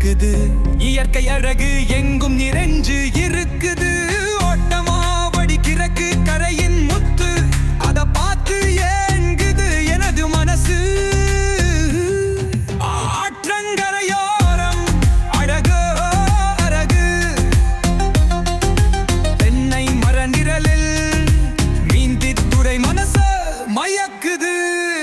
மயக்குது இயற்கை அழகு எங்கும் நிறைஞ்சு இருக்குது ஓட்டமா வடிக்கிறக்கு கரையின் முத்து அத பார்த்து ஏங்குது எனது மனசு ஆற்றங்கரையோரம் அழகோ அழகு தென்னை மர நிழலில் மீந்தித்துறை மனச மயக்குது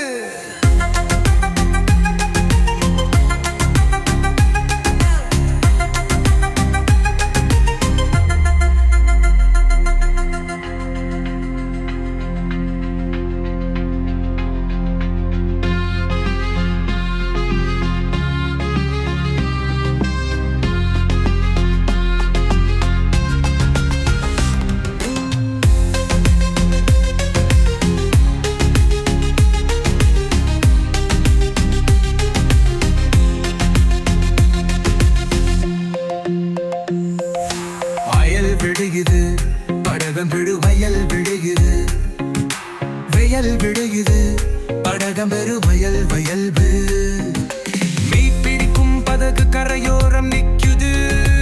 வயல் விடுகுது படகம் விடு வயல் விடுகுது வயல் விடுகுது படகம் வெறு வயல் வயல் மீப்பிடிக்கும் பதகு கரையோரம் நிக்குது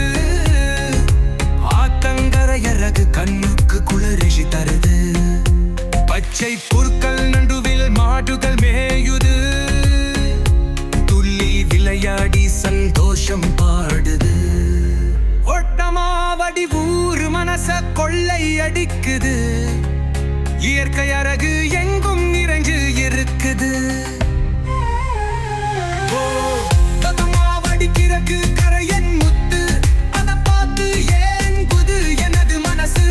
ஆத்தங்கரையரகு கண்ணுக்கு குளிரிஷி தருது பச்சை புற்கள் நடுவில் மாடுகள் மேயுது துள்ளி விளையாடி சந்தோஷம் பாடுது ஒட்டமாவடி ஊரு மனச கொள்ளை அடிக்குது இயற்கை அழகு எங்கும் நிறைஞ்சு இருக்குது ஓ, ஒட்டமாவடிக்கிறக்கு கரையன் முத்து அத பார்த்து ஏங்குது எனது மனசு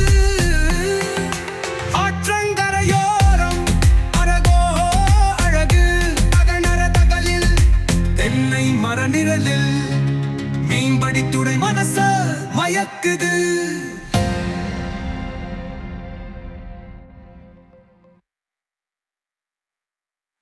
ஆற்றங்கரையோரம் அழகோ அழகு அகநர தகலில் தென்னை மர நிழலில் மீன்படி துடை மனச மயக்குது